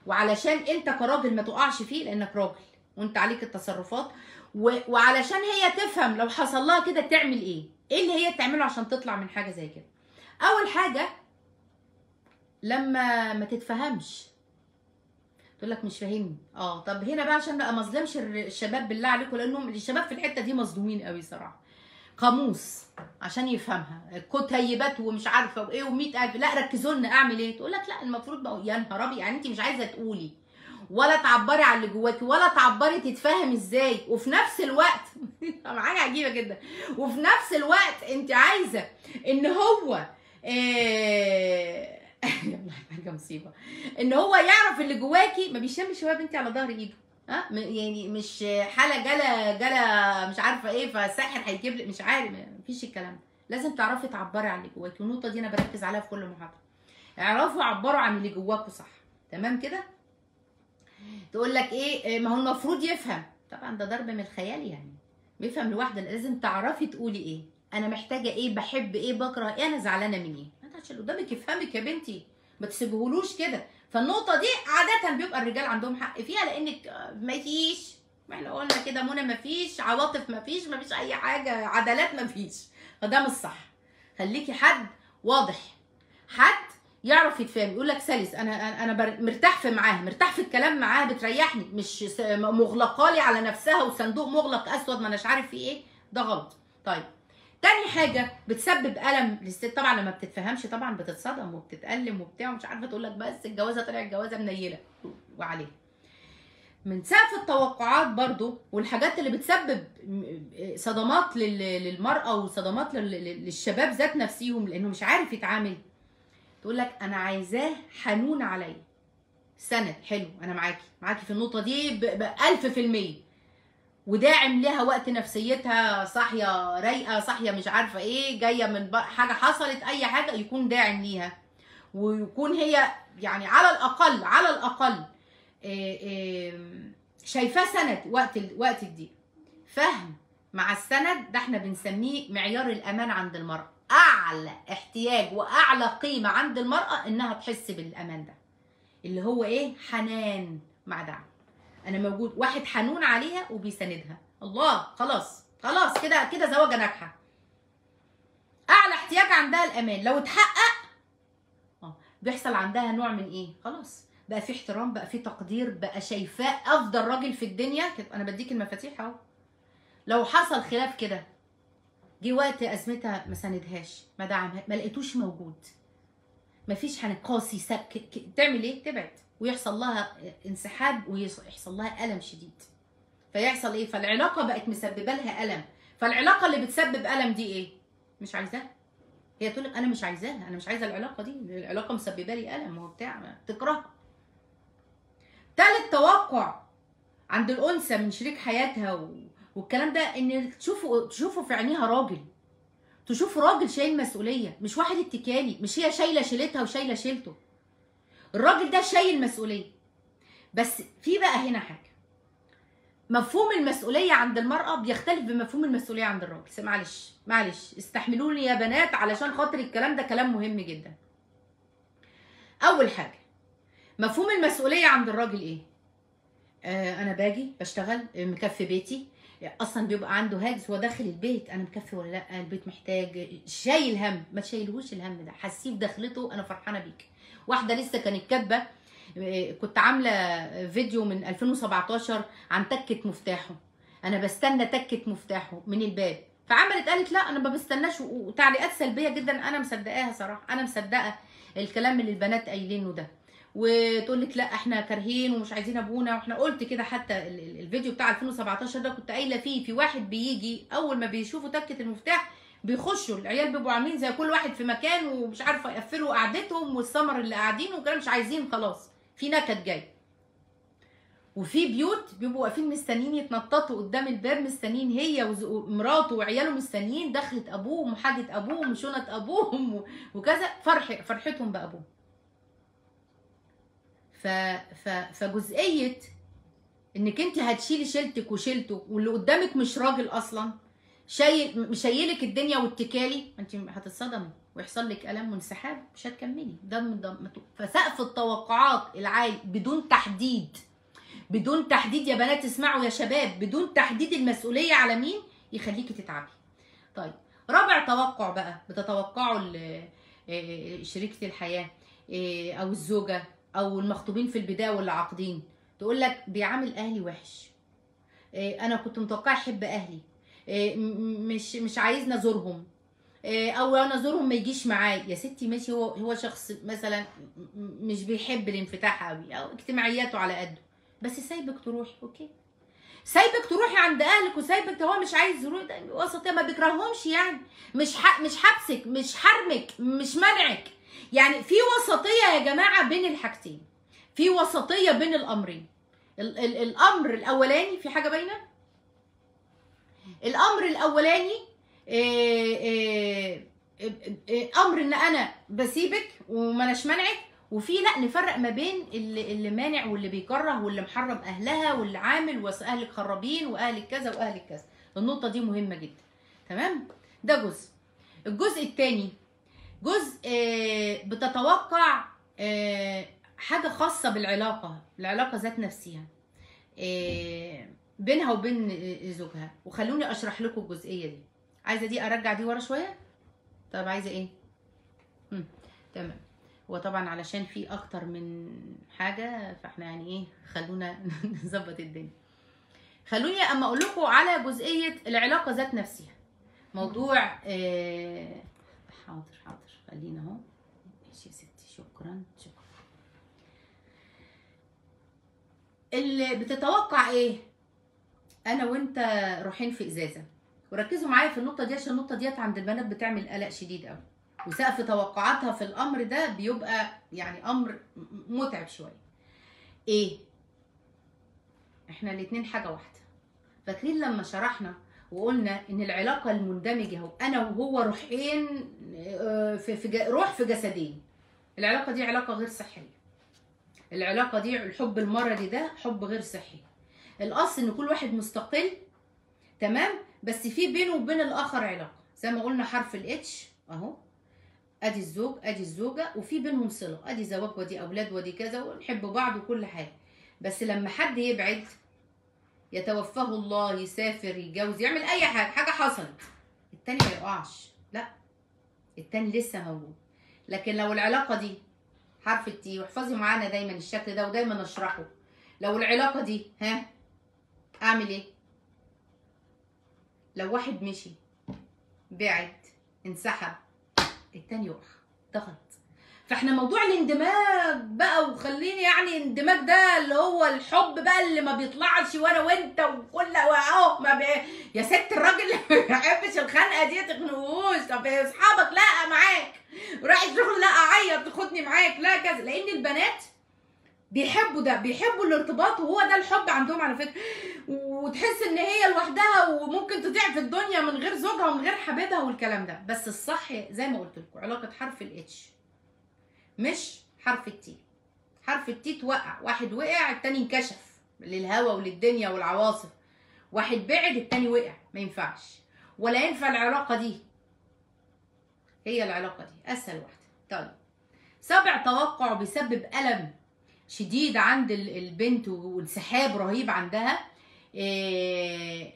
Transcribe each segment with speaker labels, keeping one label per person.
Speaker 1: وعلشان انت كراجل ما تقعش فيه لانك راجل وانت عليك التصرفات و... وعلشان هي تفهم لو حصل لها كده تعمل ايه ايه اللي هي تعمله عشان تطلع من حاجه زي كده اول حاجه لما ما تتفهمش تقول لك مش فاهمني اه طب هنا بقى عشان بقى ما اظلمش الر- الشباب بالله عليكم لانهم الشباب في الحته دي مصدومين قوي صراحه قاموس عشان يفهمها كتيبات ومش عارفه وايه و100 الف لا ركزوا لنا اعمل ايه تقول لك لا المفروض بقى يا نهار ابيض يعني انت مش عايزه تقولي ولا تعبري عن اللي جواكي ولا تعبري تتفهم ازاي وفي نفس الوقت معايا عجيبه جدا وفي نفس الوقت انت عايزه ان هو إيه... يلا حاجه مصيبه ان هو يعرف اللي جواكي ما بيشمش هو يا بنتي على ظهر ايده ها م- يعني مش حاله جلا جلا مش عارفه ايه فالساحر هيجيب لك مش عارف مفيش الكلام ده لازم تعرفي تعبري عن اللي جواكي والنقطه دي انا بركز عليها في كل محاضره اعرفوا عبروا عن اللي جواكوا صح تمام كده تقول لك ايه إيه، ما هو المفروض يفهم طبعا ده ضرب من الخيال يعني بيفهم لوحده لازم تعرفي تقولي ايه انا محتاجه ايه بحب ايه بكره ايه انا زعلانه من ايه ما عشان اللي قدامك يفهمك يا بنتي ما تسيبهولوش كده فالنقطه دي عاده بيبقى الرجال عندهم حق فيها لانك آه، ما فيش ما احنا قلنا كده منى ما فيش عواطف ما فيش ما فيش اي حاجه عدالات ما فيش فده مش صح خليكي حد واضح حد يعرف يتفهم يقول لك سلس انا انا أنا بر- مرتاح في معاها مرتاح في الكلام معاها بتريحني مش س- مغلقالي على نفسها وصندوق مغلق اسود ما اناش عارف فيه ايه ده غلط طيب تاني حاجة بتسبب ألم للست طبعا لما بتتفهمش طبعا بتتصدم وبتتألم وبتاع ومش عارفة تقول لك بس الجوازة طلعت جوازة منيلة وعليها من سقف التوقعات برضو والحاجات اللي بتسبب م- صدمات لل- للمرأة وصدمات لل- لل- للشباب ذات نفسيهم لأنه مش عارف يتعامل تقول لك أنا عايزاه حنون عليا سند حلو أنا معاكي معاكي في النقطة دي ب- بألف في المية وداعم لها وقت نفسيتها صاحيه رايقه صاحيه مش عارفه ايه جايه من بق- حاجه حصلت اي حاجه يكون داعم ليها ويكون هي يعني على الاقل على الاقل إيه إيه شايفاه سند وقت ال- وقت الضيق فهم مع السند ده احنا بنسميه معيار الامان عند المراه اعلى احتياج واعلى قيمه عند المراه انها تحس بالامان ده اللي هو ايه حنان مع دعم انا موجود واحد حنون عليها وبيساندها الله خلاص خلاص كده كده زواجه ناجحه اعلى احتياج عندها الامان لو اتحقق اه بيحصل عندها نوع من ايه خلاص بقى في احترام بقى في تقدير بقى شايفاه افضل راجل في الدنيا كده انا بديك المفاتيح اهو لو حصل خلاف كده جه وقت ازمتها ما ساندهاش ما دعمها ما لقيتوش موجود مفيش حن قاسي سك ك- تعمل ايه تبعد ويحصل لها انسحاب ويحصل لها الم شديد فيحصل ايه فالعلاقه بقت مسببه لها الم فالعلاقه اللي بتسبب الم دي ايه مش عايزاها هي تقول لك انا مش عايزاها انا مش عايزه العلاقه دي العلاقه مسببه لي الم وبتاع تكرهها تالت توقع عند الانثى من شريك حياتها و... والكلام ده ان تشوفوا تشوفوا في عينيها راجل تشوفوا راجل شايل مسؤوليه مش واحد اتكالي مش هي شايله شيلتها وشايله شيلته الراجل ده شايل مسؤوليه بس في بقى هنا حاجه مفهوم المسؤوليه عند المراه بيختلف بمفهوم المسؤوليه عند الراجل بس معلش معلش استحملوني يا بنات علشان خاطر الكلام ده كلام مهم جدا اول حاجه مفهوم المسؤوليه عند الراجل ايه آه انا باجي بشتغل آه، مكفي بيتي اصلا بيبقى عنده هاجس هو داخل البيت انا مكفي ولا لا البيت محتاج شايل هم ما تشيلهوش الهم ده حسيه بدخلته انا فرحانه بيك واحده لسه كانت كاتبه آه، كنت عامله فيديو من 2017 عن تكه مفتاحه انا بستنى تكه مفتاحه من الباب فعملت قالت لا انا ما بستناش و- وتعليقات سلبيه جدا انا مصدقاها صراحه انا مصدقه الكلام اللي البنات قايلينه ده وتقول لك لا احنا كارهين ومش عايزين ابونا واحنا قلت كده حتى ال- ال- الفيديو بتاع 2017 ده كنت قايله فيه في واحد بيجي اول ما بيشوفوا تكه المفتاح بيخشوا العيال بيبقوا عاملين زي كل واحد في مكان ومش عارفه يقفلوا قعدتهم والسمر اللي قاعدين وكده مش عايزين خلاص في نكد جاي وفي بيوت بيبقوا واقفين مستنيين يتنططوا قدام الباب مستنيين هي وز- ومراته وعياله مستنيين دخلة ابوهم وحاجة ابوهم وشنط ابوهم و- وكذا فرح فرحتهم بابوهم ف... ف... فجزئيه انك انت هتشيلي شيلتك وشيلته واللي قدامك مش راجل اصلا شايل مشيلك الدنيا واتكالي انت هتتصدمي ويحصل لك الم وانسحاب مش هتكملي دم دم فسقف التوقعات العالي بدون تحديد بدون تحديد يا بنات اسمعوا يا شباب بدون تحديد المسؤوليه على مين يخليكي تتعبي طيب رابع توقع بقى بتتوقعوا ال- آه، شريكة الحياة آه، أو الزوجة أو المخطوبين في البداية واللي عاقدين تقول لك بيعامل أهلي وحش آه، أنا كنت متوقعة أحب أهلي آه، م- م- مش مش عايزني أزورهم آه، أو أنا أزورهم ما يجيش معايا يا ستي ماشي هو هو شخص مثلا م- م- مش بيحب الانفتاح قوي أو اجتماعياته على قده بس سايبك تروحي أوكي سايبك تروحي عند اهلك وسايبك هو مش عايز يروح ده وسطيه ما بيكرههمش يعني مش ح... مش حبسك مش حرمك مش منعك يعني في وسطيه يا جماعه بين الحاجتين في وسطيه بين الامرين ال... ال... الامر الاولاني في حاجه باينه الامر الاولاني إيه إيه إيه امر ان انا بسيبك وما اناش منعك وفي لا نفرق ما بين اللي, اللي مانع واللي بيكره واللي محرم اهلها واللي عامل واهلك خرابين واهلك كذا واهلك كذا النقطه دي مهمه جدا تمام ده جزء الجزء الثاني جزء آه، بتتوقع آه، حاجه خاصه بالعلاقه العلاقه ذات نفسها آه، بينها وبين آه، زوجها وخلوني اشرح لكم الجزئيه دي عايزه دي ارجع دي ورا شويه طب عايزه ايه مم. تمام هو طبعا علشان في اكتر من حاجه فاحنا يعني ايه خلونا نظبط الدنيا خلوني اما اقول لكم على جزئيه العلاقه ذات نفسها موضوع آه حاضر حاضر خلينا اهو ماشي يا ستي شكرا شكرا اللي بتتوقع ايه انا وانت رايحين في ازازه وركزوا معايا في النقطه دي عشان النقطه ديت عند البنات بتعمل قلق شديد قوي وسقف توقعاتها في الامر ده بيبقى يعني امر م- متعب شويه ايه احنا الاتنين حاجه واحده فاكرين لما شرحنا وقلنا ان العلاقه المندمجه هو انا وهو روحين آه، في في ج- روح في جسدين العلاقه دي علاقه غير صحيه العلاقه دي الحب المرضي ده حب غير صحي الاصل ان كل واحد مستقل تمام بس في بينه وبين الاخر علاقه زي ما قلنا حرف الاتش اهو ادي الزوج ادي الزوجه وفي بينهم صله ادي زواج ودي اولاد ودي كذا ونحب بعض وكل حاجه بس لما حد يبعد يتوفاه الله يسافر يتجوز يعمل اي حاجه حاجه حصلت التاني ما يقعش لا التاني لسه موجود لكن لو العلاقه دي حرف التي واحفظي معانا دايما الشكل ده ودايما اشرحه لو العلاقه دي ها اعمل ايه لو واحد مشي بعد انسحب التاني يقع ضغط فاحنا موضوع الاندماج بقى وخليني يعني الاندماج ده اللي هو الحب بقى اللي ما بيطلعش وانا وانت وكل اهو ما بي... يا ست الراجل اللي ما بيحبش الخنقه دي تخنقوش طب يا اصحابك لا معاك رايح الشغل لا اعيط تاخدني معاك لا كذا لان البنات بيحبوا ده بيحبوا الارتباط وهو ده الحب عندهم على فكره وتحس ان هي لوحدها وممكن تضيع في الدنيا من غير زوجها ومن غير حبيبها والكلام ده بس الصح زي ما قلت لكم علاقه حرف الاتش مش حرف التي حرف التي توقع واحد وقع التاني انكشف للهوا وللدنيا والعواصف واحد بعد التاني وقع ما ينفعش ولا ينفع العلاقه دي هي العلاقه دي اسهل واحده طيب سبع توقع بيسبب الم شديد عند ال- البنت وانسحاب رهيب عندها إيه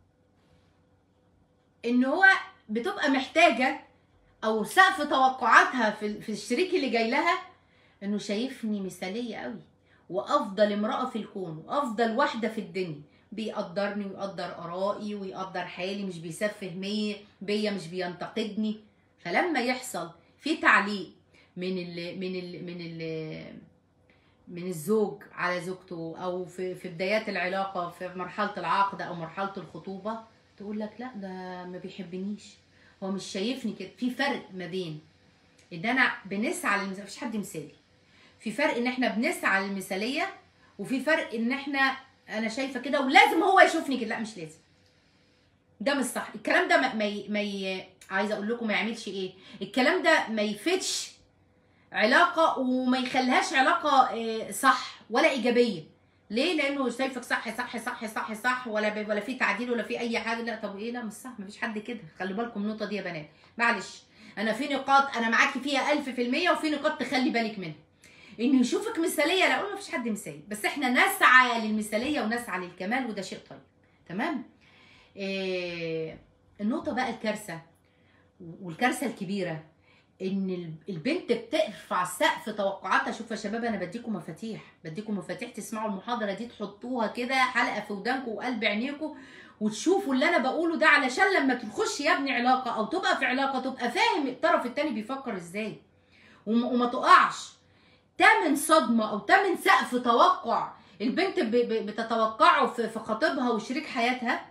Speaker 1: ان هو بتبقى محتاجه او سقف توقعاتها في في الشريك اللي جاي لها انه شايفني مثاليه قوي وافضل امراه في الكون وافضل واحده في الدنيا بيقدرني ويقدر ارائي ويقدر حالي مش بيسفه مية بيا مش بينتقدني فلما يحصل في تعليق من ال من ال من ال من الزوج على زوجته او في في بدايات العلاقه في مرحله العقد او مرحله الخطوبه تقول لك لا ده ما بيحبنيش هو مش شايفني كده في فرق ما بين ان انا بنسعى للمثاليه مفيش حد مثالي في فرق ان احنا بنسعى للمثاليه وفي فرق ان احنا انا شايفه كده ولازم هو يشوفني كده لا مش لازم ده مش صح الكلام ده ما ما, ي- ما ي... عايزه اقول لكم ما يعملش ايه الكلام ده ما يفيدش علاقه وما يخليهاش علاقه آه، صح ولا ايجابيه ليه لانه شايفك صح صح صح صح صح ولا ب- ولا في تعديل ولا في اي حاجه لا طب ايه لا مش صح مفيش حد كده خلي بالكم من النقطه دي يا بنات معلش انا في نقاط انا معاكي فيها 1000% وفي نقاط تخلي بالك منها انه يشوفك مثاليه لا اقول مفيش حد مثالي بس احنا نسعى للمثاليه ونسعى للكمال وده شيء طيب تمام إيه النقطه بقى الكارثه والكارثه الكبيره ان ال- البنت بترفع سقف توقعاتها شوف يا شباب انا بديكم مفاتيح بديكم مفاتيح تسمعوا المحاضره دي تحطوها كده حلقه في ودانكم وقلب عينيكم وتشوفوا اللي انا بقوله ده علشان لما تخش يا ابني علاقه او تبقى في علاقه تبقى فاهم الطرف التاني بيفكر ازاي وما, وما تقعش تمن صدمه او تمن سقف توقع البنت ب- ب- بتتوقعه في في خطيبها وشريك حياتها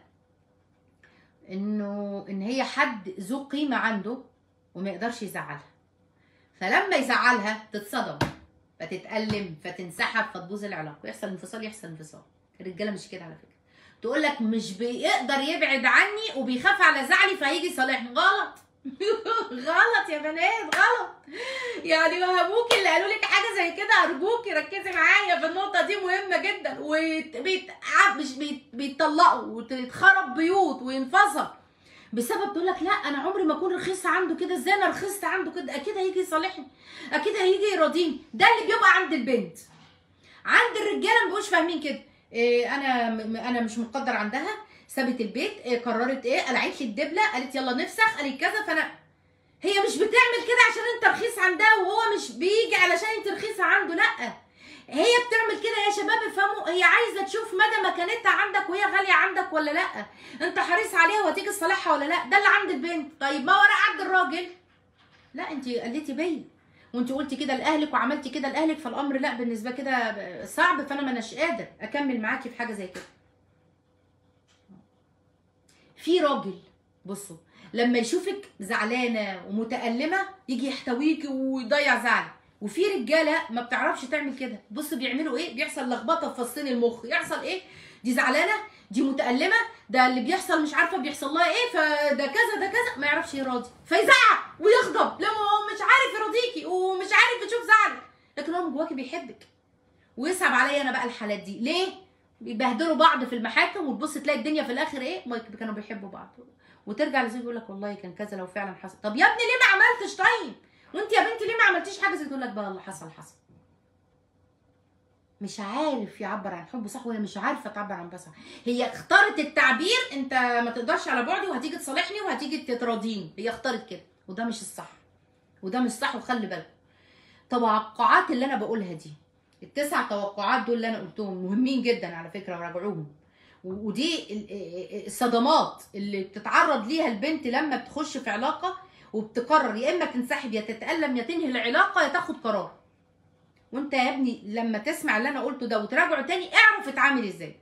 Speaker 1: انه ان هي حد ذو قيمه عنده وما يقدرش يزعلها فلما يزعلها تتصدم فتتألم فتنسحب فتبوظ العلاقه يحصل انفصال يحصل انفصال الرجاله مش كده على فكره تقول لك مش بيقدر يبعد عني وبيخاف على زعلي فهيجي يصالحني غلط غلط يا بنات غلط يعني وهبوكي اللي قالوا لك حاجه زي كده ارجوكي ركزي معايا في النقطه دي مهمه جدا وبيت مش بيت- بيتطلقوا وتتخرب بيوت وينفصل بسبب تقول لك لا انا عمري ما اكون رخيصه عنده كده ازاي انا رخيصه عنده كده اكيد هيجي يصالحني اكيد هيجي يراضيني ده اللي بيبقى عند البنت عند الرجاله ما بيبقوش فاهمين كده إيه انا م- انا مش مقدر عندها سابت البيت إيه قررت ايه قلعت لي الدبله قالت يلا نفسخ قالت كذا فانا هي مش بتعمل كده عشان انت رخيص عندها وهو مش بيجي علشان انت رخيصه عنده لا هي بتعمل كده يا شباب افهموا هي عايزه تشوف مدى مكانتها عندك وهي غاليه عندك ولا لا انت حريص عليها وهتيجي تصالحها ولا لا ده اللي عند البنت طيب ما ورا عند الراجل لا انت قلتي بيا وانت قلتي كده لاهلك وعملتي كده لاهلك فالامر لا بالنسبه كده صعب فانا ما اناش قادر اكمل معاكي في حاجه زي كده في راجل بصوا لما يشوفك زعلانه ومتألمه يجي يحتويكي ويضيع زعلك وفي رجاله ما بتعرفش تعمل كده بصوا بيعملوا ايه بيحصل لخبطه في فصين المخ يحصل ايه دي زعلانه دي متألمه ده اللي بيحصل مش عارفه بيحصل لها ايه فده كذا ده كذا ما يعرفش يراضي فيزعق ويغضب لما هو مش عارف يراضيكي ومش عارف يشوف زعلك لكن هو من جواكي بيحبك ويصعب عليا انا بقى الحالات دي ليه بيبهدلوا بعض في المحاكم وتبص تلاقي الدنيا في الاخر ايه ما كانوا بيحبوا بعض وترجع لزوجك يقول لك والله كان كذا لو فعلا حصل طب يا ابني ليه ما عملتش طيب وانت يا بنتي ليه ما عملتيش حاجه زي تقول لك بقى اللي حصل حصل مش عارف يعبر عن حبه صح وهي مش عارفه تعبر عن بصح هي اختارت التعبير انت ما تقدرش على بعدي وهتيجي تصالحني وهتيجي تراضيني هي اختارت كده وده مش الصح وده مش صح وخلي بالك توقعات اللي انا بقولها دي التسع توقعات دول اللي انا قلتهم مهمين جدا على فكره وراجعوهم و- ودي ال- الصدمات اللي بتتعرض ليها البنت لما بتخش في علاقه وبتقرر يا اما تنسحب يا تتألم يا تنهي العلاقه يا تاخد قرار وانت يا ابني لما تسمع اللي انا قلته ده وتراجعه تاني اعرف اتعامل ازاي